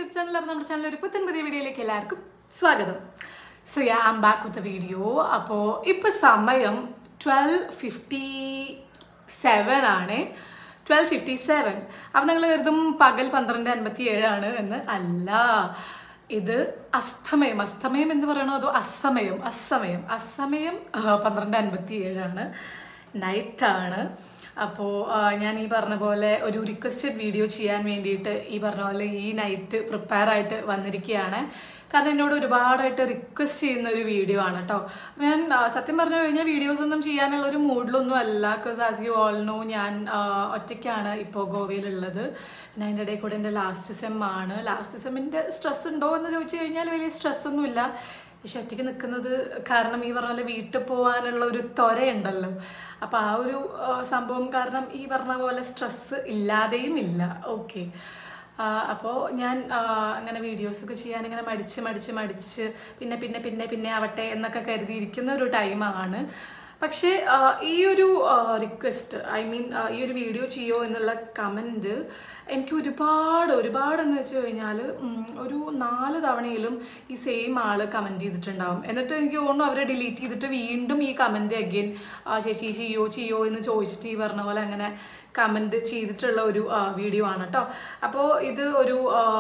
YouTube channel അപ്പോൾ നമ്മുടെ channel ഒരു പുത്തൻ പുതിയ വീഡിയോയിലേക്ക് എല്ലാവർക്കും സ്വാഗതം so yeah am back with video അപ്പോൾ ഇപ്പോൾ സമയം ട്വൽവ് ഫിഫ്റ്റി സെവൻ ആണ് ട്വൽവ് ഫിഫ്റ്റി സെവൻ അപ്പം നിങ്ങൾ കരുതും പകൽ പന്ത്രണ്ട് അൻപത്തി ഏഴാണ് എന്ന് അല്ല ഇത് അസ്തമയം അസ്തമയം എന്ന് പറയണോ അതോ അസമയം അസമയം അസമയം ആ, പന്ത്രണ്ട് അൻപത്തി ഏഴാണ് നൈറ്റാണ് അപ്പോൾ ഞാൻ ഈ പറഞ്ഞ പോലെ ഒരു റിക്വസ്റ്റഡ് വീഡിയോ ചെയ്യാൻ വേണ്ടിയിട്ട് ഈ പറഞ്ഞ പോലെ ഈ നൈറ്റ് പ്രിപ്പയർ ആയിട്ട് വന്നിരിക്കുകയാണ് കാരണം എന്നോട് ഒരുപാടായിട്ട് റിക്വസ്റ്റ് ചെയ്യുന്ന ഒരു വീഡിയോ ആണ് കേട്ടോ ഞാൻ ആ, സത്യം പറഞ്ഞു കഴിഞ്ഞാൽ വീഡിയോസ് ഒന്നും ചെയ്യാനുള്ള ഒരു മൂഡിലൊന്നും അല്ല because as you all know ഞാൻ ആ, ഒറ്റയ്ക്കാണ് ഇപ്പോൾ ഗോവയിലുള്ളത് പിന്നെ അതിൻ്റെ ഇടയിൽ കൂടെ എൻ്റെ ലാസ്റ്റ് സെം ആണ് ലാസ്റ്റ് സെമ്മിൻ്റെ സ്ട്രെസ് ഉണ്ടോ എന്ന് ചോദിച്ചു കഴിഞ്ഞാൽ വലിയ സ്ട്രെസ് ഒന്നുമില്ല പക്ഷെ ഒറ്റയ്ക്ക് നിൽക്കുന്നത് കാരണം ഈ പറഞ്ഞ പോലെ വീട്ടിൽ പോകാനുള്ള ഒരു ത്വരയുണ്ടല്ലോ അപ്പോൾ ആ ഒരു ആ, സംഭവം കാരണം ഈ പറഞ്ഞ പോലെ സ്ട്രെസ് ഇല്ലാതെയും ഇല്ല ഓക്കെ അപ്പോൾ ഞാൻ ആ, അങ്ങനെ വീഡിയോസൊക്കെ ചെയ്യാൻ ഇങ്ങനെ മടിച്ച് മടിച്ച് മടിച്ച് പിന്നെ പിന്നെ പിന്നെ പിന്നെ ആവട്ടെ എന്നൊക്കെ കരുതിയിരിക്കുന്ന ഒരു ടൈമാണ് പക്ഷേ ആ, ഈ ഒരു റിക്വസ്റ്റ് ഐ മീൻ ഈ ഒരു വീഡിയോ ചെയ്യോ എന്നുള്ള കമൻറ്റ് എനിക്ക് ഒരുപാട് ഒരുപാടെന്ന് വെച്ച് കഴിഞ്ഞാൽ ഒരു നാല് തവണയിലും ഈ സെയിം ആൾ കമൻറ്റ് ചെയ്തിട്ടുണ്ടാവും എന്നിട്ട് എനിക്ക് തോന്നുന്നു അവരെ ഡിലീറ്റ് ചെയ്തിട്ട് വീണ്ടും ഈ കമൻറ്റ് അഗെയിൻ ചേച്ചി ചെയ്യോ ചെയ്യോ എന്ന് ചോദിച്ചിട്ട് ഈ പറഞ്ഞ പോലെ അങ്ങനെ കമൻറ്റ് ചെയ്തിട്ടുള്ള ഒരു വീഡിയോ ആണ് കേട്ടോ അപ്പോൾ ഇത് ഒരു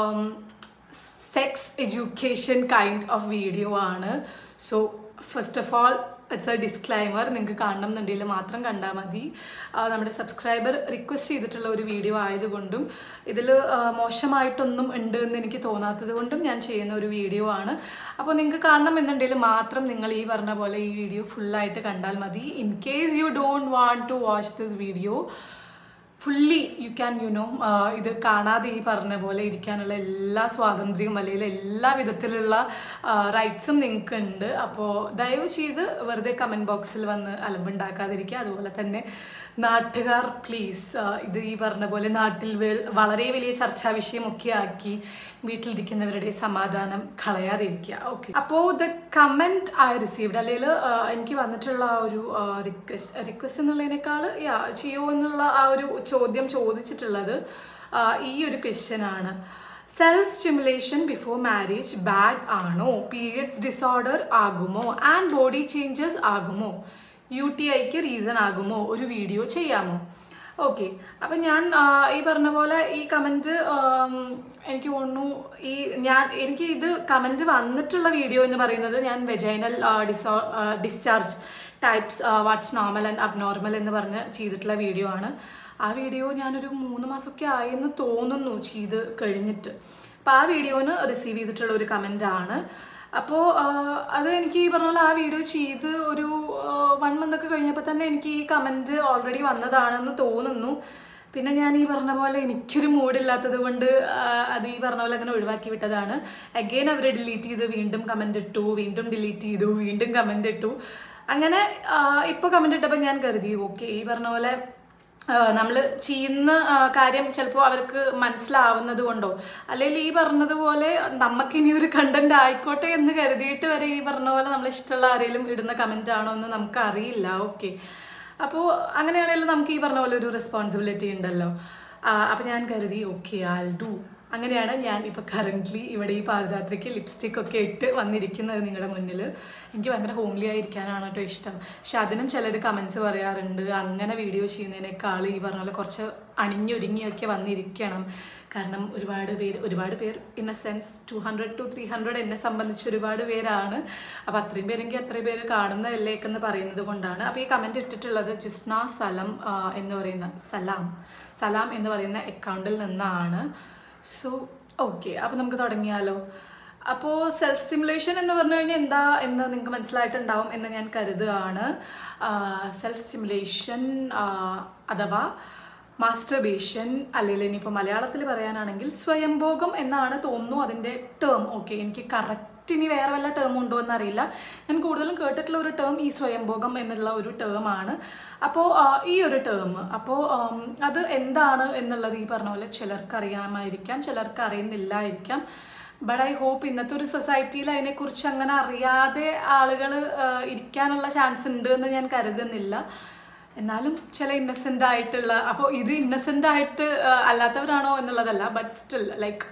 sex education kind of video ആണ് so first of all it's a disclaimer നിങ്ങൾക്ക് കാണണം എന്നുണ്ടെങ്കിൽ മാത്രം കണ്ടാൽ മതി ആ, നമ്മുടെ സബ്സ്ക്രൈബർ റിക്വസ്റ്റ് ചെയ്തിട്ടുള്ള ഒരു വീഡിയോ ആയതുകൊണ്ടും ഇതിൽ മോശമായിട്ടൊന്നും ഉണ്ട് എന്ന് എനിക്ക് തോന്നാത്തത് കൊണ്ടും ഞാൻ ചെയ്യുന്ന ഒരു വീഡിയോ ആണ് അപ്പോൾ നിങ്ങൾക്ക് കാണണം എന്നുണ്ടെങ്കിൽ മാത്രം നിങ്ങൾ ഈ പറഞ്ഞ പോലെ ഈ വീഡിയോ ഫുള്ളായിട്ട് കണ്ടാൽ മതി in case you don't want to watch this video fully you can you know ഇത് കാണാതെ ഈ പറഞ്ഞ പോലെ ഇരിക്കാനുള്ള എല്ലാ സ്വാതന്ത്ര്യവും അല്ലെങ്കിൽ എല്ലാ വിധത്തിലുള്ള റൈറ്റ്സും നിങ്ങൾക്ക് ഉണ്ട് അപ്പോൾ ദയവ് ചെയ്ത് വെറുതെ കമൻറ്റ് ബോക്സിൽ വന്ന് അലമ്പുണ്ടാക്കാതിരിക്കുക അതുപോലെ തന്നെ നാട്ടുകാർ പ്ലീസ് ഇത് ഈ പറഞ്ഞ പോലെ നാട്ടിൽ വേ- വളരെ വലിയ ചർച്ചാ വിഷയമൊക്കെ ആക്കി വീട്ടിലിരിക്കുന്നവരുടെ സമാധാനം കളയാതിരിക്കുക ഓക്കെ അപ്പോൾ ദ കമൻറ്റ് ഐ റിസീവ്ഡ് അല്ലെങ്കിൽ എനിക്ക് വന്നിട്ടുള്ള ആ ഒരു റിക്വസ്റ്റ് റിക്വസ്റ്റ് എന്നുള്ളതിനേക്കാൾ യാ ചെയ്യോ എന്നുള്ള ആ ഒരു ചോദ്യം ചോദിച്ചിട്ടുള്ളത് ആ, ഈ ഒരു ക്വസ്റ്റ്യൻ ആണ് self stimulation before marriage bad ആണോ പീരിയഡ്സ് ഡിസോർഡർ ആകുമോ ആൻഡ് ബോഡി ചേഞ്ചസ് ആകുമോ യു ടി ഐക്ക് റീസൺ ആകുമോ ഒരു വീഡിയോ ചെയ്യാമോ ഓക്കെ അപ്പം ഞാൻ ആ, ഈ പറഞ്ഞ പോലെ ഈ കമൻറ്റ് എനിക്ക് തോന്നുന്നു ഈ ഞാൻ എനിക്ക് ഇത് കമൻറ്റ് വന്നിട്ടുള്ള വീഡിയോ എന്ന് പറയുന്നത് ഞാൻ vaginal dis discharge types what's normal and abnormal എന്ന് പറഞ്ഞ് ചെയ്തിട്ടുള്ള വീഡിയോ ആണ് ആ വീഡിയോ ഞാനൊരു മൂന്ന് മാസമൊക്കെ ആയെന്ന് തോന്നുന്നു ചെയ്ത് കഴിഞ്ഞിട്ട് അപ്പോൾ ആ വീഡിയോന് റിസീവ് ചെയ്തിട്ടുള്ള ഒരു കമൻ്റ് ആണ് അപ്പോൾ അത് എനിക്ക് ഈ പറഞ്ഞ പോലെ ആ വീഡിയോ ചെയ്ത് ഒരു വൺ മന്ത് ഒക്കെ കഴിഞ്ഞപ്പോൾ തന്നെ എനിക്ക് ഈ കമൻറ്റ് ഓൾറെഡി വന്നതാണെന്ന് തോന്നുന്നു പിന്നെ ഞാൻ ഈ പറഞ്ഞ പോലെ എനിക്കൊരു മൂഡില്ലാത്തത് കൊണ്ട് ആ, അത് ഈ പറഞ്ഞ പോലെ അങ്ങനെ ഒഴിവാക്കി വിട്ടതാണ് അഗെയിൻ അവർ ഡിലീറ്റ് ചെയ്ത് വീണ്ടും കമൻറ്റ് ഇട്ടു വീണ്ടും ഡിലീറ്റ് ചെയ്തു വീണ്ടും കമൻറ്റ് ഇട്ടു അങ്ങനെ ഇപ്പോൾ കമൻറ്റ് ഇട്ടപ്പോൾ ഞാൻ കരുതി ഓക്കെ ഈ പറഞ്ഞ പോലെ നമ്മൾ ചെയ്യുന്ന ആ, കാര്യം ചിലപ്പോൾ അവർക്ക് മനസ്സിലാവുന്നത് കൊണ്ടോ അല്ലെങ്കിൽ ഈ പറഞ്ഞതുപോലെ നമുക്ക് ഇനി ഒരു കണ്ടന്റ് ആയിക്കോട്ടെ എന്ന് കരുതിയിട്ട് വരെ ഈ പറഞ്ഞ പോലെ നമ്മൾ ഇഷ്ടമുള്ള ആരെങ്കിലും ഇടുന്ന കമന്റ് ആണോ എന്ന് നമുക്ക് അറിയില്ല ഓക്കെ അപ്പോൾ അങ്ങനെയാണെങ്കിലും നമുക്ക് ഈ പറഞ്ഞ പോലെ ഒരു റെസ്പോൺസിബിലിറ്റി ഉണ്ടല്ലോ അപ്പം ഞാൻ കരുതി ഓക്കെ ആൽ ഡു അങ്ങനെയാണ് ഞാൻ ഇപ്പോൾ കറൻ്റ്ലി ഇവിടെ ഈ പാദരാത്രിക്ക് ലിപ്സ്റ്റിക് ഒക്കെ ഇട്ട് വന്നിരിക്കുന്നത് നിങ്ങളുടെ മുന്നിൽ എനിക്ക് ഭയങ്കര ഹോംലി ആയിരിക്കാനാണ് കേട്ടോ ഇഷ്ടം പക്ഷെ അതിനും ചിലർ കമൻസ് പറയാറുണ്ട് അങ്ങനെ വീഡിയോ ചെയ്യുന്നതിനേക്കാൾ ഈ പറഞ്ഞ പോലെ കുറച്ച് അണിഞ്ഞൊരുങ്ങിയൊക്കെ വന്നിരിക്കണം കാരണം ഒരുപാട് പേര് ഒരുപാട് പേർ in a sense two hundred two three hundred എന്നെ സംബന്ധിച്ച് ഒരുപാട് പേരാണ് അപ്പോൾ അത്രയും പേരെങ്കിൽ അത്രയും പേര് കാണുന്നതല്ലേക്കെന്ന് പറയുന്നത് കൊണ്ടാണ് അപ്പോൾ ഈ കമൻറ്റ് ഇട്ടിട്ടുള്ളത് ജിസ്ന സലം ആ, എന്ന് പറയുന്ന സലാം സലാം എന്ന് പറയുന്ന അക്കൗണ്ടിൽ നിന്നാണ് സോ ഓക്കെ അപ്പോൾ നമുക്ക് തുടങ്ങിയാലോ അപ്പോൾ സെൽഫ് സ്റ്റിമുലേഷൻ എന്ന് പറഞ്ഞു കഴിഞ്ഞാൽ എന്താ എന്ന് നിങ്ങൾക്ക് മനസ്സിലായിട്ടുണ്ടാവും എന്ന് ഞാൻ കരുതുകയാണ് സെൽഫ് സ്റ്റിമുലേഷൻ അഥവാ മാസ്റ്റർബേഷൻ അല്ലെങ്കിൽ ഇനിയിപ്പോൾ മലയാളത്തിൽ പറയാനാണെങ്കിൽ സ്വയംഭോഗം എന്നാണ് തോന്നുന്നു അതിൻ്റെ ടേം ഓക്കെ എനിക്ക് കറക്റ്റ് ഇനി വേറെ വല്ല ടേം ഉണ്ടോ എന്നറിയില്ല ഞാൻ കൂടുതലും കേട്ടിട്ടുള്ള ഒരു ടേം ഈ സ്വയംഭോഗം എന്നുള്ള ഒരു ടേമാണ് അപ്പോൾ ഈ ഒരു ടേം അപ്പോൾ അത് എന്താണ് എന്നുള്ളത് ഈ പറഞ്ഞ പോലെ ചിലർക്ക് അറിയാമായിരിക്കാം ചിലർക്ക് അറിയുന്നില്ലായിരിക്കാം ബട്ട് ഐ ഹോപ്പ് ഇന്നത്തെ ഒരു സൊസൈറ്റിയിൽ അതിനെക്കുറിച്ച് അങ്ങനെ അറിയാതെ ആളുകൾ ഇരിക്കാനുള്ള ചാൻസ് ഉണ്ട് എന്ന് ഞാൻ കരുതുന്നില്ല എന്നാലും ചില ഇന്നസെൻ്റ് ആയിട്ടുള്ള അപ്പോൾ ഇത് ഇന്നസെൻ്റ് ആയിട്ട് ആ, അല്ലാത്തവരാണോ എന്നുള്ളതല്ല ബട്ട് സ്റ്റിൽ ലൈക്ക്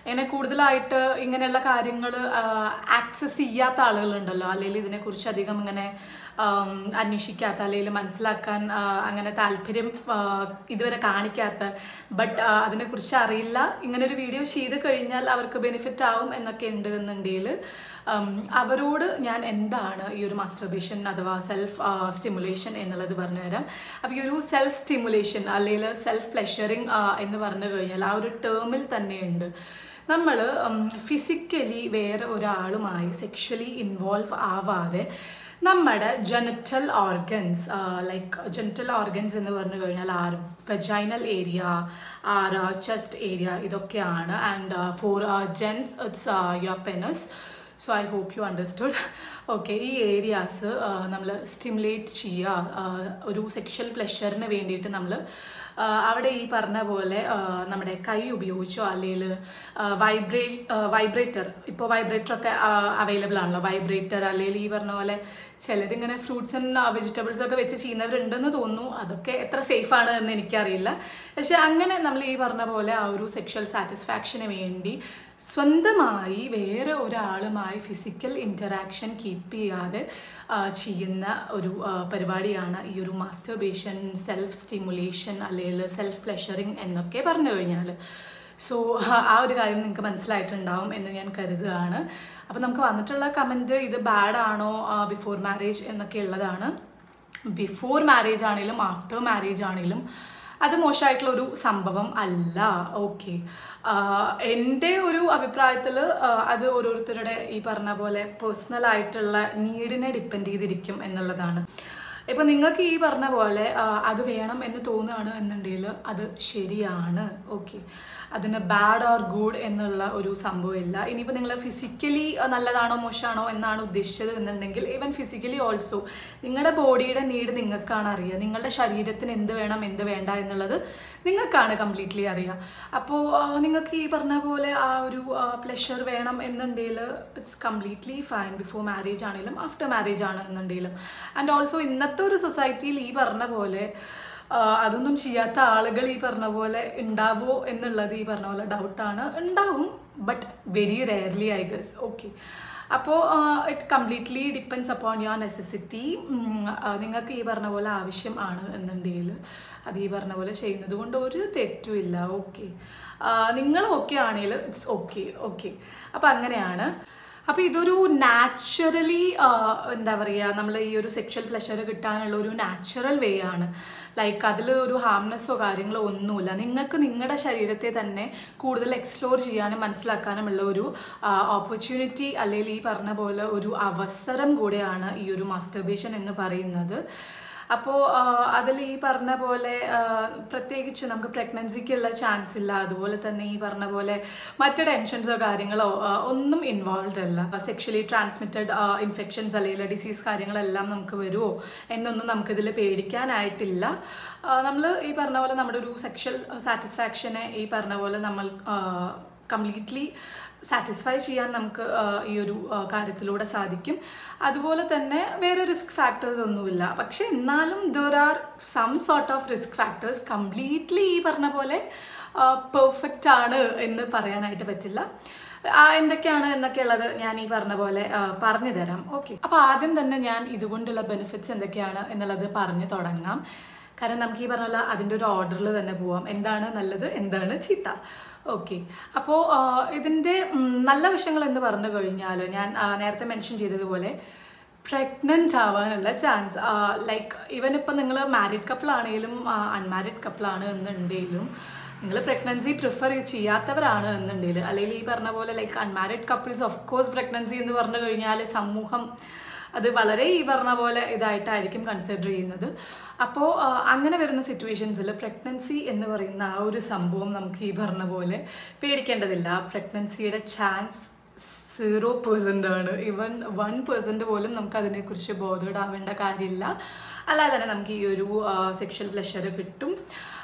ഇങ്ങനെ കൂടുതലായിട്ട് ഇങ്ങനെയുള്ള കാര്യങ്ങൾ ആക്സസ് ചെയ്യാത്ത ആളുകളുണ്ടല്ലോ അല്ലെങ്കിൽ ഇതിനെക്കുറിച്ച് അധികം ഇങ്ങനെ ആം, അന്വേഷിക്കാത്ത അല്ലെങ്കിൽ മനസ്സിലാക്കാൻ ആ, അങ്ങനെ താല്പര്യം ആ, ഇതുവരെ കാണിക്കാത്ത ബട്ട് അതിനെക്കുറിച്ച് അറിയില്ല ഇങ്ങനെ ഒരു വീഡിയോ ചെയ്ത് കഴിഞ്ഞാൽ അവർക്ക് ബെനിഫിറ്റ് ആവും എന്നൊക്കെ ഉണ്ട് എന്നുണ്ടെങ്കിൽ ഉം, അവരോട് ഞാൻ എന്താണ് ഈ ഒരു മാസ്റ്റർബേഷൻ അഥവാ സെൽഫ് സ്റ്റിമുലേഷൻ എന്നുള്ളത് പറഞ്ഞു തരാം അപ്പോൾ ഈ ഒരു സെൽഫ് സ്റ്റിമുലേഷൻ അല്ലെങ്കിൽ സെൽഫ് പ്ലഷറിങ് എന്ന് പറഞ്ഞു കഴിഞ്ഞാൽ ആ ഒരു ടേമിൽ തന്നെയുണ്ട് നമ്മൾ ഫിസിക്കലി വേറെ ഒരാളുമായി സെക്ഷലി ഇൻവോൾവ് ആവാതെ നമ്മുടെ genital organs like genital organs എന്ന് പറഞ്ഞു കഴിഞ്ഞാൽ or vaginal area or chest area ഇതൊക്കെയാണ് and for gents it's your penis so I hope you understood okay ഈ ഏരിയാസ് നമ്മൾ സ്റ്റിമുലേറ്റ് ചെയ്യുക ആ, ഒരു സെക്ഷൽ പ്ലഷറിന് വേണ്ടിയിട്ട് നമ്മൾ അവിടെ ഈ പറഞ്ഞ പോലെ ആ, നമ്മുടെ കൈ ഉപയോഗിച്ചോ അല്ലെങ്കിൽ വൈബ്രേ വൈബ്രേറ്റർ ഇപ്പോൾ വൈബ്രേറ്റർ ഒക്കെ അവൈലബിൾ ആണല്ലോ വൈബ്രേറ്റർ അല്ലെങ്കിൽ ഈ പറഞ്ഞ പോലെ ചിലരിങ്ങനെ ഫ്രൂട്ട്സ് ആൻഡ് വെജിറ്റബിൾസ് ഒക്കെ വെച്ച് ചെയ്യുന്നവരുണ്ടെന്ന് തോന്നുന്നു അതൊക്കെ എത്ര സേഫ് ആണ് എന്ന് എനിക്കറിയില്ല പക്ഷെ അങ്ങനെ നമ്മൾ ഈ പറഞ്ഞ പോലെ ആ ഒരു സെക്ഷൽ സാറ്റിസ്ഫാക്ഷന് വേണ്ടി സ്വന്തമായി വേറെ ഒരാളുമായി ഫിസിക്കൽ ഇൻറ്ററാക്ഷൻ കീപ്പ് ചെയ്യാതെ ആ, ചെയ്യുന്ന ഒരു ആ, പരിപാടിയാണ് ഈ ഒരു മാസ്റ്റർബേഷൻ സെൽഫ് സ്റ്റിമുലേഷൻ അല്ലെങ്കിൽ സെൽഫ് പ്ലഷറിങ് എന്നൊക്കെ പറഞ്ഞു കഴിഞ്ഞാൽ സോ ആ ഒരു കാര്യം നിങ്ങൾക്ക് മനസ്സിലായിട്ടുണ്ടാവും എന്ന് ഞാൻ കരുതുകയാണ് അപ്പോൾ നമുക്ക് വന്നിട്ടുള്ള കമൻറ്റ് ഇത് ബാഡ് ആണോ ബിഫോർ മാരേജ് എന്നൊക്കെ ഉള്ളതാണ് ബിഫോർ മാരേജ് ആണെങ്കിലും ആഫ്റ്റർ മാരേജ് ആണെങ്കിലും അത് മോശമായിട്ടുള്ള ഒരു സംഭവം അല്ല ഓക്കെ എൻ്റെ ഒരു അഭിപ്രായത്തിൽ അത് ഓരോരുത്തരുടെ ഈ പറഞ്ഞ പോലെ പേഴ്സണൽ ആയിട്ടുള്ള നീഡിനെ ഡിപ്പെൻഡ് ചെയ്തിരിക്കും എന്നുള്ളതാണ് ഇപ്പം നിങ്ങൾക്ക് ഈ പറഞ്ഞ പോലെ ആ, അത് വേണം എന്ന് തോന്നുകയാണ് എന്നുണ്ടെങ്കിൽ അത് ശരിയാണ് ഓക്കെ അതിന് ബാഡ് ഓർ ഗുഡ് എന്നുള്ള ഒരു സംഭവമില്ല ഇനിയിപ്പോൾ നിങ്ങൾ ഫിസിക്കലി നല്ലതാണോ മോശമാണോ എന്നാണ് ഉദ്ദേശിച്ചത് എന്നുണ്ടെങ്കിൽ ഈവൻ ഫിസിക്കലി ഓൾസോ നിങ്ങളുടെ ബോഡിയുടെ നീഡ് നിങ്ങൾക്കാണ് അറിയുക നിങ്ങളുടെ ശരീരത്തിന് എന്ത് വേണം എന്ത് വേണ്ട എന്നുള്ളത് നിങ്ങൾക്കാണ് കംപ്ലീറ്റ്ലി അറിയുക അപ്പോൾ നിങ്ങൾക്ക് ഈ പറഞ്ഞ പോലെ ആ ഒരു പ്ലഷർ വേണം എന്നുണ്ടെങ്കിൽ it's completely fine before marriage ആണെങ്കിലും ആഫ്റ്റർ മാരേജ് ആണ് എന്നുണ്ടെങ്കിലും ആൻഡ് ഓൾസോ ഇന്നത്തെ ഒരു സൊസൈറ്റിയിൽ ഈ പറഞ്ഞ പോലെ ആ, അതൊന്നും ചെയ്യാത്ത ആളുകൾ ഈ പറഞ്ഞ പോലെ ഉണ്ടാവോ എന്നുള്ളത് ഈ പറഞ്ഞ പോലെ ഡൗട്ടാണ് ഉണ്ടാവും but very rarely I guess okay അപ്പോൾ it completely depends upon your necessity നിങ്ങൾക്ക് ഈ പറഞ്ഞ പോലെ ആവശ്യം ആണ് എന്നുണ്ടെങ്കിൽ അത് ഈ പറഞ്ഞ പോലെ ചെയ്യുന്നത് കൊണ്ട് ഒരു തെറ്റുമില്ല ഓക്കെ നിങ്ങൾ ഓക്കെ ആണെങ്കിൽ ഇറ്റ്സ് ഓക്കെ ഓക്കെ അപ്പോൾ അങ്ങനെയാണ് അപ്പോൾ ഇതൊരു നാച്ചുറലി എന്താ പറയുക നമ്മൾ ഈ ഒരു സെക്ഷൽ പ്ലഷർ കിട്ടാനുള്ള ഒരു നാച്ചുറൽ വേ ആണ് ലൈക്ക് അതിൽ ഒരു ഹാംനെസ്സോ കാര്യങ്ങളോ ഒന്നുമില്ല നിങ്ങൾക്ക് നിങ്ങളുടെ ശരീരത്തെ തന്നെ കൂടുതൽ എക്സ്പ്ലോർ ചെയ്യാനും മനസ്സിലാക്കാനുമുള്ള ഒരു ഓപ്പർച്യൂണിറ്റി അല്ലെങ്കിൽ ഈ പറഞ്ഞ പോലെ ഒരു അവസരം കൂടെയാണ് ഈ ഒരു മാസ്റ്റർബേഷൻ എന്ന് പറയുന്നത് അപ്പോൾ അതിൽ ഈ പറഞ്ഞ പോലെ ആ, പ്രത്യേകിച്ച് നമുക്ക് പ്രഗ്നൻസിക്കുള്ള ചാൻസ് ഇല്ല അതുപോലെ തന്നെ ഈ പറഞ്ഞ പോലെ മറ്റ് ടെൻഷൻസോ കാര്യങ്ങളോ ആ, ഒന്നും ഇൻവോൾവ് അല്ല സെക്ഷലി ട്രാൻസ്മിറ്റഡ് ഇൻഫെക്ഷൻസ് അല്ലെങ്കിൽ ഡിസീസ് കാര്യങ്ങളെല്ലാം നമുക്ക് വരുമോ എന്നൊന്നും നമുക്കിതിൽ പേടിക്കാനായിട്ടില്ല നമ്മൾ ഈ പറഞ്ഞ പോലെ നമ്മുടെ ഒരു സെക്ഷൽ സാറ്റിസ്ഫാക്ഷനെ ഈ പറഞ്ഞ പോലെ നമ്മൾ കംപ്ലീറ്റ്ലി സാറ്റിസ്ഫൈ ചെയ്യാൻ നമുക്ക് ആ, ഈ ഒരു ആ, കാര്യത്തിലൂടെ സാധിക്കും അതുപോലെ തന്നെ വേറെ റിസ്ക് ഫാക്ടേഴ്സ് ഒന്നുമില്ല പക്ഷെ എന്നാലും there are some sort of risk factors completely ഈ പറഞ്ഞ പോലെ പെർഫെക്റ്റ് ആണ് എന്ന് പറയാനായിട്ട് പറ്റില്ല ആ, എന്തൊക്കെയാണ് എന്നൊക്കെയുള്ളത് ഞാൻ ഈ പറഞ്ഞ പോലെ ആ, പറഞ്ഞു തരാം ഓക്കെ അപ്പോൾ ആദ്യം തന്നെ ഞാൻ ഇതുകൊണ്ടുള്ള ബെനിഫിറ്റ്സ് എന്തൊക്കെയാണ് എന്നുള്ളത് പറഞ്ഞു തുടങ്ങാം കാരണം നമുക്ക് ഈ പറഞ്ഞ പോലെ അതിൻ്റെ ഒരു ഓർഡറിൽ തന്നെ പോവാം എന്താണ് നല്ലത് എന്താണ് ചീത്ത ഓക്കെ അപ്പോൾ ഇതിൻ്റെ ഉം, നല്ല വശങ്ങൾ എന്ന് പറഞ്ഞു കഴിഞ്ഞാൽ ഞാൻ ആ, നേരത്തെ മെൻഷൻ ചെയ്തതുപോലെ പ്രഗ്നൻ്റ് ആവാനുള്ള ചാൻസ് ലൈക്ക് ഈവൻ ഇപ്പം നിങ്ങൾ മാരീഡ് കപ്പിളാണെങ്കിലും അൺമാരീഡ് കപ്പിളാണ് എന്നുണ്ടെങ്കിലും നിങ്ങൾ പ്രഗ്നൻസി പ്രിഫർ ചെയ്യാത്തവരാണ് എന്നുണ്ടെങ്കിൽ അല്ലെങ്കിൽ ഈ പറഞ്ഞ പോലെ like unmarried couples of course pregnancy എന്ന് പറഞ്ഞു കഴിഞ്ഞാൽ സമൂഹം അത് വളരെ ഈ പറഞ്ഞ പോലെ ഇതായിട്ടായിരിക്കും കൺസിഡർ ചെയ്യുന്നത് അപ്പോൾ അങ്ങനെ വരുന്ന സിറ്റുവേഷൻസിൽ പ്രഗ്നൻസി എന്ന് പറയുന്ന ആ ഒരു സംഭവം നമുക്ക് ഈ പറഞ്ഞ പോലെ പേടിക്കേണ്ടതില്ല പ്രഗ്നൻസിയുടെ ചാൻസ് സീറോ പെർസെൻ്റ് ആണ് ഈവൻ വൺ പെർസെൻ്റ് പോലും നമുക്ക് അതിനെക്കുറിച്ച് ബോധേഡാവേണ്ട കാര്യമില്ല അല്ലാതെ തന്നെ നമുക്ക് ഈ ഒരു സെക്ഷൽ പ്ലഷർ കിട്ടും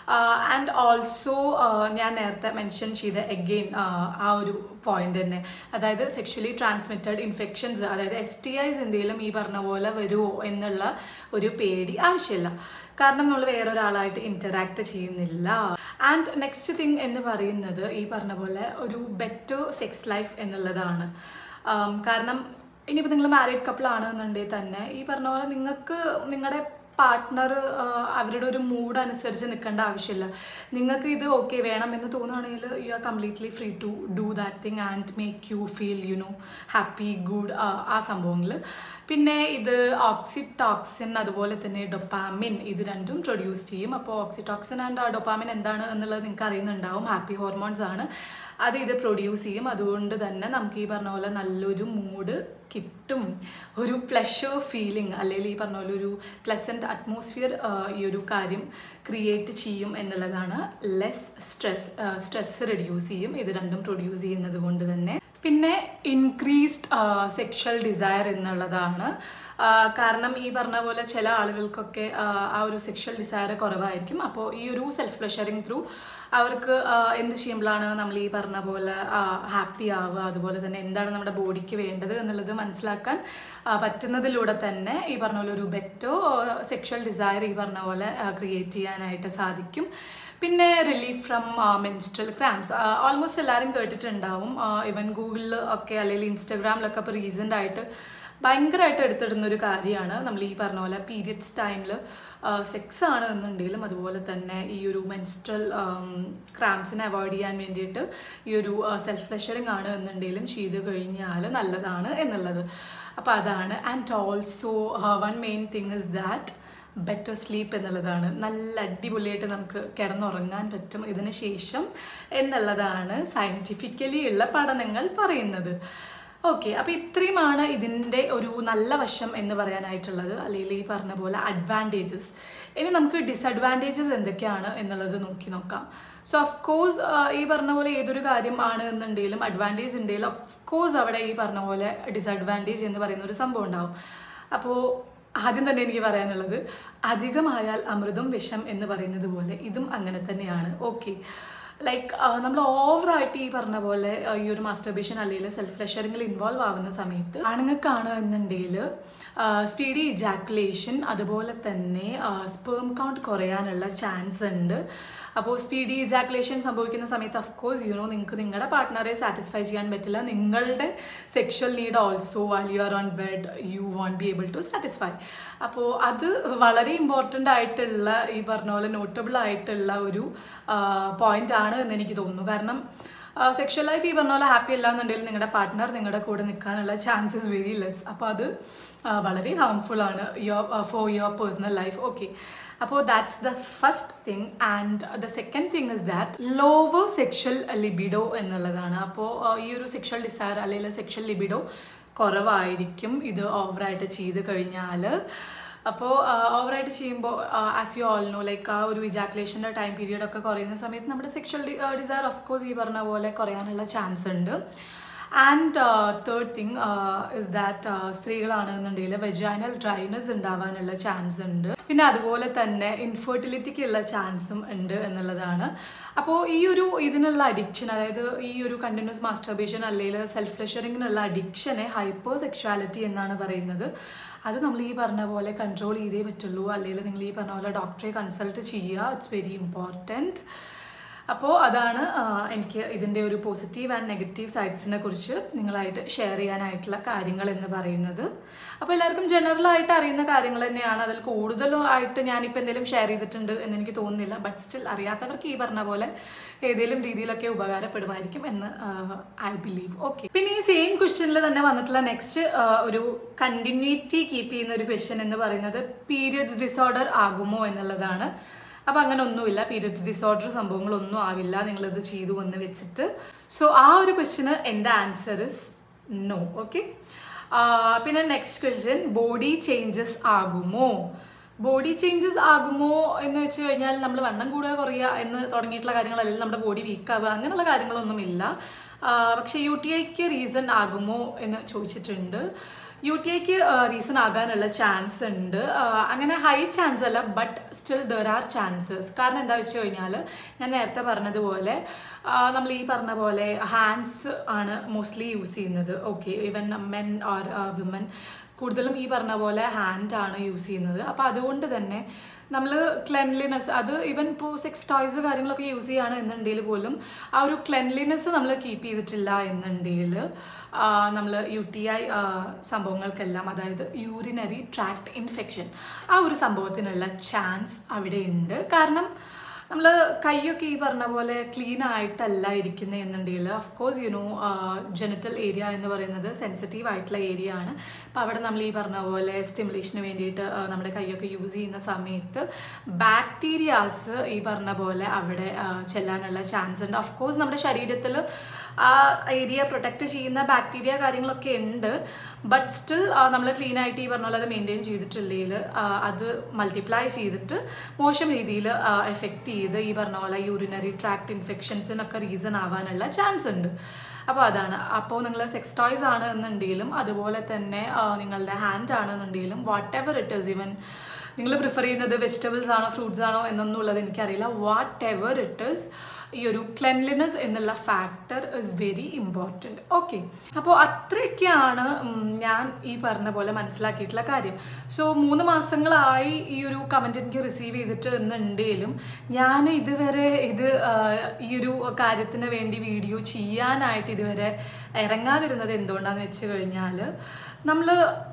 ആൻഡ് ഓൾസോ ഞാൻ നേരത്തെ മെൻഷൻ ചെയ്ത എഗെയിൻ ആ ഒരു പോയിന്റ് തന്നെ അതായത് സെക്ഷലി ട്രാൻസ്മിറ്റഡ് ഇൻഫെക്ഷൻസ് അതായത് എസ് ടി ഐസ് എന്തെങ്കിലും ഈ പറഞ്ഞ പോലെ വരുമോ എന്നുള്ള ഒരു പേടി ആവശ്യമില്ല കാരണം നമ്മൾ വേറൊരാളായിട്ട് ഇൻറ്ററാക്ട് ചെയ്യുന്നില്ല ആൻഡ് നെക്സ്റ്റ് തിങ് എന്ന് പറയുന്നത് ഈ പറഞ്ഞ പോലെ ഒരു ബെറ്റർ സെക്സ് ലൈഫ് എന്നുള്ളതാണ് ആം, കാരണം ഇനിയിപ്പോൾ നിങ്ങൾ മാരീഡ് കപ്പിൾ ആണെന്നുണ്ടെങ്കിൽ തന്നെ ഈ പറഞ്ഞ പോലെ നിങ്ങൾക്ക് നിങ്ങളുടെ പാർട്ട്ണർ അവരുടെ ഒരു മൂഡ് അനുസരിച്ച് നിൽക്കേണ്ട ആവശ്യമില്ല നിങ്ങൾക്ക് ഇത് ഓക്കെ വേണമെന്ന് തോന്നുകയാണെങ്കിൽ you are completely free to do that thing and make you feel you know happy good ആ സംഭവങ്ങൾ പിന്നെ ഇത് ഓക്സിടോക്സിൻ അതുപോലെ തന്നെ ഡൊപ്പാമിൻ ഇത് രണ്ടും പ്രൊഡ്യൂസ് ചെയ്യും അപ്പോൾ ഓക്സിടോക്സിൻ ആൻഡ് ഡൊപ്പാമിൻ എന്താണ് എന്നുള്ളത് നിങ്ങൾക്ക് അറിയുന്നുണ്ടാവും ഹാപ്പി ഹോർമോൺസ് ആണ് അത് ഇത് പ്രൊഡ്യൂസ് ചെയ്യും അതുകൊണ്ട് തന്നെ നമുക്ക് ഈ പറഞ്ഞ പോലെ നല്ലൊരു മൂഡ് കിട്ടും ഒരു പ്ലഷർ ഫീലിംഗ് അല്ലെങ്കിൽ ഈ പറഞ്ഞ പോലെ ഒരു പ്ലസൻറ്റ് അറ്റ്മോസ്ഫിയർ ഈ ഒരു കാര്യം ക്രിയേറ്റ് ചെയ്യും എന്നുള്ളതാണ് ലെസ് സ്ട്രെസ് സ്ട്രെസ് റെഡ്യൂസ് ചെയ്യും ഇത് രണ്ടും പ്രൊഡ്യൂസ് ചെയ്യുന്നത് കൊണ്ട് തന്നെ പിന്നെ ഇൻക്രീസ്ഡ് സെക്ഷൽ ഡിസയർ എന്നുള്ളതാണ് ആ, കാരണം ഈ പറഞ്ഞ പോലെ ചില ആളുകൾക്കൊക്കെ ആ, ആ ഒരു സെക്ഷൽ ഡിസയർ കുറവായിരിക്കും അപ്പോൾ ഈ ഒരു സെൽഫ് പ്ലഷറിങ് ത്രൂ അവർക്ക് ആ, എന്ത് ചെയ്യുമ്പോഴാണ് നമ്മൾ ഈ പറഞ്ഞ പോലെ ഹാപ്പി ആവുക അതുപോലെ തന്നെ എന്താണ് നമ്മുടെ ബോഡിക്ക് വേണ്ടത് എന്നുള്ളത് മനസ്സിലാക്കാൻ ആ, പറ്റുന്നതിലൂടെ തന്നെ ഈ പറഞ്ഞ പോലെ ഒരു ബെറ്റോ സെക്ഷൽ ഡിസയർ ഈ പറഞ്ഞ പോലെ ക്രിയേറ്റ് ചെയ്യാനായിട്ട് സാധിക്കും പിന്നെ relief from menstrual cramps almost എല്ലാവരും കേട്ടിട്ടുണ്ടാവും ഇവൻ ഗൂഗിളിൽ ഒക്കെ അല്ലെങ്കിൽ ഇൻസ്റ്റാഗ്രാമിലൊക്കെ ഇപ്പോൾ റീസെൻ്റ് ആയിട്ട് ഭയങ്കരമായിട്ട് എടുത്തിടുന്ന ഒരു കാര്യമാണ് നമ്മൾ ഈ പറഞ്ഞ പോലെ പീരിയഡ്സ് ടൈമിൽ സെക്സ് ആണ് എന്നുണ്ടെങ്കിലും അതുപോലെ തന്നെ ഈ ഒരു മെൻസ്ട്രൽ ക്രാംസിനെ അവോയ്ഡ് ചെയ്യാൻ വേണ്ടിയിട്ട് ഈ ഒരു സെൽഫ് പ്ലഷറിങ് ആണ് എന്നുണ്ടെങ്കിലും ചെയ്ത് കഴിഞ്ഞാൽ നല്ലതാണ് എന്നുള്ളത് അപ്പോൾ അതാണ് and also one main thing is that better sleep എന്നുള്ളതാണ് നല്ല അടിപൊളിയായിട്ട് നമുക്ക് കിടന്നുറങ്ങാൻ പറ്റും ഇതിന് ശേഷം എന്നുള്ളതാണ് സയൻറ്റിഫിക്കലി ഉള്ള പഠനങ്ങൾ പറയുന്നത് ഓക്കെ അപ്പോൾ ഇത്രയുമാണ് ഇതിൻ്റെ ഒരു നല്ല വശം എന്ന് പറയാനായിട്ടുള്ളത് അല്ലെങ്കിൽ ഈ പറഞ്ഞ പോലെ അഡ്വാൻറ്റേജസ് ഇനി നമുക്ക് ഡിസഡ്വാൻറ്റേജസ് എന്തൊക്കെയാണ് എന്നുള്ളത് നോക്കി നോക്കാം സോ ഓഫ് കോഴ്സ് ഈ പറഞ്ഞ പോലെ ഏതൊരു കാര്യം ആണ് എന്നുണ്ടെങ്കിലും അഡ്വാൻറ്റേജ് ഉണ്ടെങ്കിലും ഓഫ് കോഴ്സ് അവിടെ ഈ പറഞ്ഞ പോലെ ഡിസഡ്വാൻറ്റേജ് എന്ന് പറയുന്ന ഒരു സംഭവം ഉണ്ടാവും അപ്പോൾ ആദ്യം തന്നെ എനിക്ക് പറയാനുള്ളത് അധികമായാൽ അമൃതം വിഷം എന്ന് പറയുന്നത് പോലെ ഇതും അങ്ങനെ തന്നെയാണ് ഓക്കെ ലൈക്ക് നമ്മൾ ഓവറായിട്ട് ഈ പറഞ്ഞ പോലെ ആ, ഈ ഒരു മാസ്റ്റർബേഷൻ അല്ലെങ്കിൽ സെൽഫ് പ്ലഷറിങ്ങിൽ ഇൻവോൾവ് ആവുന്ന സമയത്ത് ആണുങ്ങൾക്കാണ് എന്നുണ്ടെങ്കിൽ സ്പീഡി ഇജാക്കുലേഷൻ അതുപോലെ തന്നെ സ്പേം കൗണ്ട് കുറയാനുള്ള ചാൻസ് ഉണ്ട് അപ്പോൾ സ്പീഡി ഇജാക്കുലേഷൻ സംഭവിക്കുന്ന സമയത്ത് ഓഫ് കോഴ്സ് യു നോ നിങ്ങൾക്ക് നിങ്ങളുടെ പാർട്ട്ണറെ സാറ്റിസ്ഫൈ ചെയ്യാൻ പറ്റില്ല നിങ്ങളുടെ sexual need also while you are on bed you won't be able to satisfy അപ്പോൾ അത് വളരെ ഇമ്പോർട്ടൻ്റ് ആയിട്ടുള്ള ഈ പറഞ്ഞ പോലെ നോട്ടബിൾ ആയിട്ടുള്ള ഒരു പോയിന്റ് ആണ് എന്ന് എനിക്ക് തോന്നുന്നു കാരണം സെക്ഷൽ ലൈഫ് ഈ പറഞ്ഞ പോലെ ഹാപ്പി അല്ല എന്നുണ്ടെങ്കിൽ നിങ്ങളുടെ പാർട്ട്ണർ നിങ്ങളുടെ കൂടെ നിൽക്കാനുള്ള ചാൻസസ് വെരി ലെസ് അപ്പോൾ അത് ആ, വളരെ ഹാർംഫുൾ ആണ് your for your personal life okay അപ്പോൾ that's the first thing and the second thing is that lower sexual libido എന്നുള്ളതാണ് അപ്പോൾ ഈ ഒരു സെക്ഷൽ ഡിസയർ അല്ലെങ്കിൽ സെക്ഷൽ ലിബിഡോ കുറവായിരിക്കും ഇത് ഓവറായിട്ട് ചെയ്ത് കഴിഞ്ഞാൽ അപ്പോൾ ഓവറായിട്ട് ചെയ്യുമ്പോൾ as you all know like ആ ഒരു ഇജാക്കുലേഷൻ്റെ ടൈം പീരീഡ് ഒക്കെ കുറയുന്ന സമയത്ത് നമ്മുടെ സെക്ഷൽ ഡിസയർ ഓഫ് കോഴ്സ് ഈ പറഞ്ഞ പോലെ കുറയാനുള്ള ചാൻസ് ഉണ്ട് and third thing is that സ്ത്രീകളാണെന്നുണ്ടെങ്കിൽ വെജൈനൽ ഡ്രൈനസ് ഉണ്ടാവാനുള്ള ചാൻസ് ഉണ്ട് പിന്നെ അതുപോലെ തന്നെ ഇൻഫെർട്ടിലിറ്റിക്കുള്ള ചാൻസും ഉണ്ട് എന്നുള്ളതാണ് അപ്പോൾ ഈ ഒരു ഇതിനുള്ള അഡിക്ഷൻ അതായത് ഈ ഒരു കണ്ടിന്യൂസ് മാസ്റ്റർബേഷൻ അല്ലെങ്കിൽ സെൽഫ് പ്ലഷറിങ്ങിനുള്ള അഡിക്ഷനെ ഹൈപ്പർ സെക്ഷുവാലിറ്റി എന്നാണ് പറയുന്നത് അത് നമ്മൾ ഈ പറഞ്ഞ പോലെ കൺട്രോൾ ചെയ്തേ പറ്റുള്ളൂ അല്ലെങ്കിൽ നിങ്ങൾ ഈ പറഞ്ഞ പോലെ ഡോക്ടറെ കൺസൾട്ട് ചെയ്യുക ഇറ്റ്സ് വെരി ഇമ്പോർട്ടൻറ്റ് അപ്പോൾ അതാണ് ആ, എനിക്ക് ഇതിൻ്റെ ഒരു പോസിറ്റീവ് ആൻഡ് നെഗറ്റീവ് സൈഡ്സിനെ കുറിച്ച് നിങ്ങളായിട്ട് ഷെയർ ചെയ്യാനായിട്ടുള്ള കാര്യങ്ങൾ എന്ന് പറയുന്നത് അപ്പോൾ എല്ലാവർക്കും ജനറൽ ആയിട്ട് അറിയുന്ന കാര്യങ്ങൾ തന്നെയാണ് അതിൽ കൂടുതലും ആയിട്ട് ഞാനിപ്പോൾ എന്തെങ്കിലും ഷെയർ ചെയ്തിട്ടുണ്ട് എന്ന് എനിക്ക് തോന്നുന്നില്ല ബട്ട് സ്റ്റിൽ അറിയാത്തവർക്ക് ഈ പറഞ്ഞ പോലെ ഏതെങ്കിലും രീതിയിലൊക്കെ ഉപകാരപ്പെടുമായിരിക്കും എന്ന് ഐ ബിലീവ് ഓക്കെ പിന്നെ ഈ സെയിം ക്വസ്റ്റ്യനിൽ തന്നെ വന്നിട്ടുള്ള നെക്സ്റ്റ് ഒരു കണ്ടിന്യൂറ്റി കീപ്പ് ചെയ്യുന്ന ഒരു ക്വസ്റ്റ്യൻ എന്ന് പറയുന്നത് പീരിയഡ്സ് ഡിസോർഡർ ആകുമോ എന്നുള്ളതാണ് അപ്പം അങ്ങനെ ഒന്നുമില്ല പീരിയഡ്സ് ഡിസോർഡർ സംഭവങ്ങളൊന്നും ആവില്ല നിങ്ങളിത് ചെയ്തു എന്ന് വെച്ചിട്ട് സോ ആ ഒരു ക്വസ്റ്റിന് എൻ്റെ ആൻസർ ഇസ് നോ ഓക്കെ പിന്നെ നെക്സ്റ്റ് ക്വസ്റ്റ്യൻ ബോഡി ചേഞ്ചസ് ആകുമോ ബോഡി ചേഞ്ചസ് ആകുമോ എന്ന് വെച്ച് കഴിഞ്ഞാൽ നമ്മൾ വണ്ണം കൂടുക കുറയുക എന്ന് തുടങ്ങിയിട്ടുള്ള കാര്യങ്ങളെല്ലാം നമ്മുടെ ബോഡി വീക്ക് ആവുക അങ്ങനെയുള്ള കാര്യങ്ങളൊന്നുമില്ല പക്ഷേ യു ടി ഐക്ക് റീസൺ ആകുമോ എന്ന് ചോദിച്ചിട്ടുണ്ട് യു ടി ഐക്ക് റീസൺ ആകാനുള്ള ചാൻസ് ഉണ്ട് ആ, അങ്ങനെ ഹൈ ചാൻസ് അല്ല but still there are chances കാരണം എന്താ വെച്ച് കഴിഞ്ഞാൽ ഞാൻ നേരത്തെ പറഞ്ഞതുപോലെ ആ, നമ്മൾ ഈ പറഞ്ഞ പോലെ ഹാൻഡ്സ് ആണ് മോസ്റ്റ്ലി യൂസ് ചെയ്യുന്നത് okay even men or women കൂടുതലും ഈ പറഞ്ഞ പോലെ ഹാൻഡ് ആണ് യൂസ് ചെയ്യുന്നത് അപ്പോൾ അതുകൊണ്ട് തന്നെ നമ്മൾ ക്ലെൻലിനെസ് അത് ഈവൻ ഇപ്പോൾ സെക്സ് ടോയ്സ് കാര്യങ്ങളൊക്കെ യൂസ് ചെയ്യുകയാണ് എന്നുണ്ടെങ്കിൽ പോലും ആ ഒരു ക്ലെൻലിനെസ് നമ്മൾ കീപ്പ് ചെയ്തിട്ടില്ല എന്നുണ്ടെങ്കിൽ നമ്മൾ യു ടി ഐ സംഭവങ്ങൾക്കെല്ലാം അതായത് യൂറിനറി ട്രാക്ട് ഇൻഫെക്ഷൻ ആ ഒരു സംഭവത്തിനുള്ള ചാൻസ് അവിടെ ഉണ്ട് കാരണം നമ്മൾ കൈയൊക്കെ ഈ പറഞ്ഞ പോലെ ക്ലീൻ ആയിട്ടല്ല ഇരിക്കുന്നത് എന്നുണ്ടെങ്കിൽ of course you know genital area എന്ന് പറയുന്നത് സെൻസിറ്റീവ് ആയിട്ടുള്ള ഏരിയ ആണ് അപ്പോൾ അവിടെ നമ്മൾ ഈ പറഞ്ഞ പോലെ സ്റ്റിമുലേഷന് വേണ്ടിയിട്ട് ആ, നമ്മുടെ കൈയൊക്കെ യൂസ് ചെയ്യുന്ന സമയത്ത് ബാക്ടീരിയാസ് ഈ പറഞ്ഞ പോലെ അവിടെ ആ, ചെല്ലാനുള്ള ചാൻസ് ഉണ്ട് ഓഫ് കോഴ്സ് നമ്മുടെ ശരീരത്തിൽ ആ ഏരിയ പ്രൊട്ടക്റ്റ് ചെയ്യുന്ന ബാക്ടീരിയ കാര്യങ്ങളൊക്കെ ഉണ്ട് ബട്ട് സ്റ്റിൽ നമ്മൾ ക്ലീൻ ആയിട്ട് ഈ പറഞ്ഞ പോലെ അത് മെയിൻറ്റെയിൻ ചെയ്തിട്ടില്ലെങ്കിൽ അത് മൾട്ടിപ്ലൈ ചെയ്തിട്ട് മോശം രീതിയിൽ എഫക്റ്റ് ചെയ്ത് ഈ പറഞ്ഞ പോലെ യൂറിനറി ട്രാക്ട് ഇൻഫെക്ഷൻസിനൊക്കെ റീസൺ ആവാനുള്ള ചാൻസ് ഉണ്ട് അപ്പോൾ അതാണ് അപ്പോൾ നിങ്ങൾ സെക്സ് ടോയ്സ് ആണ് എന്നുണ്ടെങ്കിലും അതുപോലെ തന്നെ ആ, നിങ്ങളുടെ ഹാൻഡ് ആണെന്നുണ്ടെങ്കിലും whatever it is even നിങ്ങൾ പ്രിഫർ ചെയ്യുന്നത് വെജിറ്റബിൾസ് ആണോ ഫ്രൂട്ട്സ് ആണോ എന്നൊന്നും ഉള്ളത് എനിക്കറിയില്ല വാട്ട് എവർ ഇറ്റ് ഈസ് ഈ ഒരു ക്ലെൻലിനെസ് എന്നുള്ള factor is very important okay അപ്പോൾ അത്രയൊക്കെയാണ് ഉം, ഞാൻ ഈ പറഞ്ഞ പോലെ മനസ്സിലാക്കിയിട്ടുള്ള കാര്യം സോ മൂന്ന് മാസങ്ങളായി ഈ ഒരു കമൻറ്റ് എനിക്ക് റിസീവ് ചെയ്തിട്ട് എന്നുണ്ടെങ്കിലും ഞാൻ ഇതുവരെ ഇത് ആ, ഈ ഒരു കാര്യത്തിന് വേണ്ടി വീഡിയോ ചെയ്യാനായിട്ട് ഇതുവരെ ഇറങ്ങാതിരുന്നത് എന്തുകൊണ്ടാണെന്ന് വെച്ച് കഴിഞ്ഞാൽ നമ്മൾ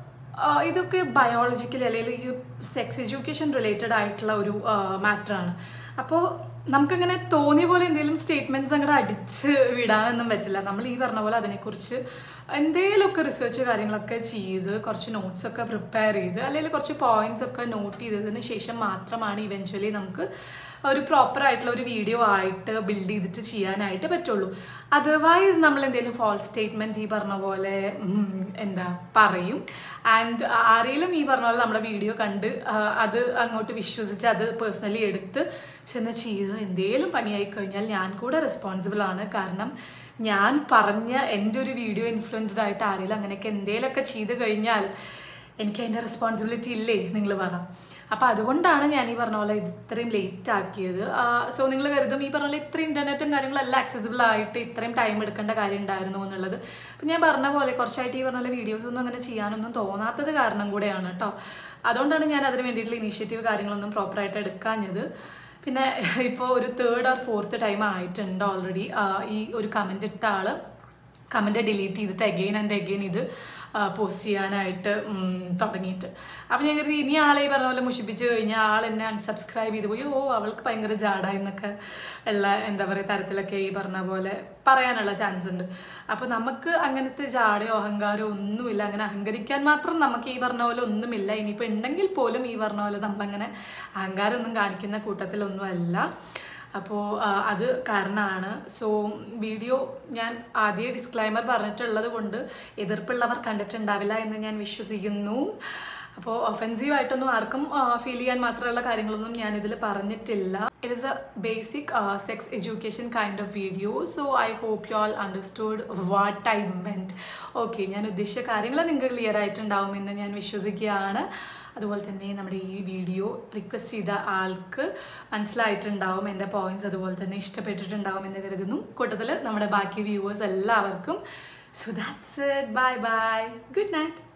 ഇതൊക്കെ ബയോളജിക്കലി അല്ലെങ്കിൽ ഈ സെക്സ് എഡ്യൂക്കേഷൻ റിലേറ്റഡ് ആയിട്ടുള്ള ഒരു മാറ്ററാണ് അപ്പോൾ നമുക്കങ്ങനെ തോന്നിയ പോലെ എന്തെങ്കിലും സ്റ്റേറ്റ്മെൻറ്റ്സ് അങ്ങോട്ട് അടിച്ച് വിടാനൊന്നും പറ്റില്ല നമ്മൾ ഈ പറഞ്ഞ പോലെ അതിനെക്കുറിച്ച് എന്തെങ്കിലുമൊക്കെ റിസർച്ച് കാര്യങ്ങളൊക്കെ ചെയ്ത് കുറച്ച് നോട്ട്സ് ഒക്കെ പ്രിപ്പയർ ചെയ്ത് അല്ലെങ്കിൽ കുറച്ച് പോയിന്റ്സ് ഒക്കെ നോട്ട് ചെയ്തതിന് ശേഷം മാത്രമാണ് ഇവൻച്വലി നമുക്ക് ഒരു പ്രോപ്പർ ആയിട്ടുള്ള ഒരു വീഡിയോ ആയിട്ട് ബിൽഡ് ചെയ്തിട്ട് ചെയ്യാനായിട്ട് പറ്റുള്ളൂ അതർവൈസ് നമ്മൾ എന്തെങ്കിലും ഫോൾസ് സ്റ്റേറ്റ്മെൻറ്റ് ഈ പറഞ്ഞ പോലെ ഉം, എന്താ പറയും ആൻഡ് ആരെങ്കിലും ഈ പറഞ്ഞ പോലെ നമ്മുടെ വീഡിയോ കണ്ട് ആ, അത് അങ്ങോട്ട് വിശ്വസിച്ച് അത് പേഴ്സണലി എടുത്ത് ചെന്ന് ചെയ്ത് എന്തേലും പണിയായി കഴിഞ്ഞാൽ ഞാൻ കൂടെ റെസ്പോൺസിബിൾ ആണ് കാരണം ഞാൻ പറഞ്ഞ എൻ്റെ ഒരു വീഡിയോ ഇൻഫ്ലുവൻസ്ഡ് ആയിട്ട് ആരെങ്കിലും അങ്ങനെയൊക്കെ എന്തേലൊക്കെ ചെയ്ത് കഴിഞ്ഞാൽ എനിക്ക് അതിൻ്റെ റെസ്പോൺസിബിലിറ്റി ഇല്ലേ നിങ്ങൾ പറ അപ്പോൾ അതുകൊണ്ടാണ് ഞാൻ ഈ പറഞ്ഞ പോലെ ഇത് ഇത്രയും ലേറ്റ് ആക്കിയത് സോ നിങ്ങൾ കരുതും ഈ പറഞ്ഞ പോലെ ഇത്രയും ഇൻ്റർനെറ്റും കാര്യങ്ങളെല്ലാം accessible ആയിട്ട് ഇത്രയും ടൈം എടുക്കേണ്ട കാര്യം ഉണ്ടായിരുന്നു എന്നുള്ളത് അപ്പം ഞാൻ പറഞ്ഞ പോലെ കുറച്ചായിട്ട് ഈ പറഞ്ഞ പോലെ വീഡിയോസ് ഒന്നും അങ്ങനെ ചെയ്യാനൊന്നും തോന്നാത്തത് കാരണം കൂടെയാണ് കേട്ടോ അതുകൊണ്ടാണ് ഞാൻ അതിന് വേണ്ടിയിട്ടുള്ള ഇനീഷ്യേറ്റീവ് കാര്യങ്ങളൊന്നും പ്രോപ്പറായിട്ട് എടുക്കാഞ്ഞത് പിന്നെ ഇപ്പോൾ ഒരു തേർഡ് ഓർ ഫോർത്ത് ടൈം ആയിട്ടുണ്ട് ഓൾറെഡി ഈ ഒരു കമൻ്റ് ഇട്ട ആള് കമൻറ്റ് ഡിലീറ്റ് ചെയ്തിട്ട് അഗെയിൻ ആൻഡ് അഗെയിൻ ഇത് പോസ്റ്റ് ചെയ്യാനായിട്ട് ഉം, തുടങ്ങിയിട്ട് അപ്പം ഞാൻ കരുതി ഇനി ആളെ ഈ പറഞ്ഞ പോലെ മുഷിപ്പിച്ച് കഴിഞ്ഞാൽ ആൾ എന്നെ അൺസബ്സ്ക്രൈബ് ചെയ്ത് പോയി ഓ അവൾക്ക് ഭയങ്കര ജാടായി എന്നൊക്കെ ഉള്ള എന്താ പറയുക തരത്തിലൊക്കെ ഈ പറഞ്ഞ പോലെ പറയാനുള്ള ചാൻസ് ഉണ്ട് അപ്പോൾ നമുക്ക് അങ്ങനത്തെ ജാടയോ അഹങ്കാരമോ ഒന്നുമില്ല അങ്ങനെ അഹങ്കരിക്കാൻ മാത്രം നമുക്ക് ഈ പറഞ്ഞ പോലെ ഒന്നുമില്ല ഇനിയിപ്പോൾ ഉണ്ടെങ്കിൽ പോലും ഈ പറഞ്ഞ പോലെ നമ്മളങ്ങനെ അഹങ്കാരമൊന്നും കാണിക്കുന്ന കൂട്ടത്തിലൊന്നുമല്ല അപ്പോൾ അത് കാരണമാണ് സോ വീഡിയോ ഞാൻ ആദ്യ ഡിസ്ക്ലൈമർ പറഞ്ഞിട്ടുള്ളത് കൊണ്ട് എതിർപ്പുള്ളവർ കണ്ടിട്ടുണ്ടാവില്ല എന്ന് ഞാൻ വിശ്വസിക്കുന്നു അപ്പോൾ ഒഫെൻസീവ് ആയിട്ടൊന്നും ആർക്കും ഫീൽ ചെയ്യാൻ മാത്രമുള്ള കാര്യങ്ങളൊന്നും ഞാൻ ഇതിൽ പറഞ്ഞിട്ടില്ല it is a basic sex education kind of video so I hope you all understood what I meant okay ഞാൻ ഉദ്ദേശിച്ച കാര്യങ്ങൾ നിങ്ങൾക്ക് ക്ലിയർ ആയിട്ടുണ്ടാവുമെന്ന് ഞാൻ വിശ്വസിക്കുകയാണ് അതുപോലെ തന്നെ നമ്മുടെ ഈ വീഡിയോ റിക്വസ്റ്റ് ചെയ്ത ആൾക്ക് മനസ്സിലായിട്ടുണ്ടാവും എൻ്റെ പോയിന്റ്സ് അതുപോലെ തന്നെ ഇഷ്ടപ്പെട്ടിട്ടുണ്ടാവും എന്ന് കരുതുന്നു കൂട്ടത്തിൽ നമ്മുടെ ബാക്കി വ്യൂവേഴ്സ് എല്ലാവർക്കും so that's it bye bye good night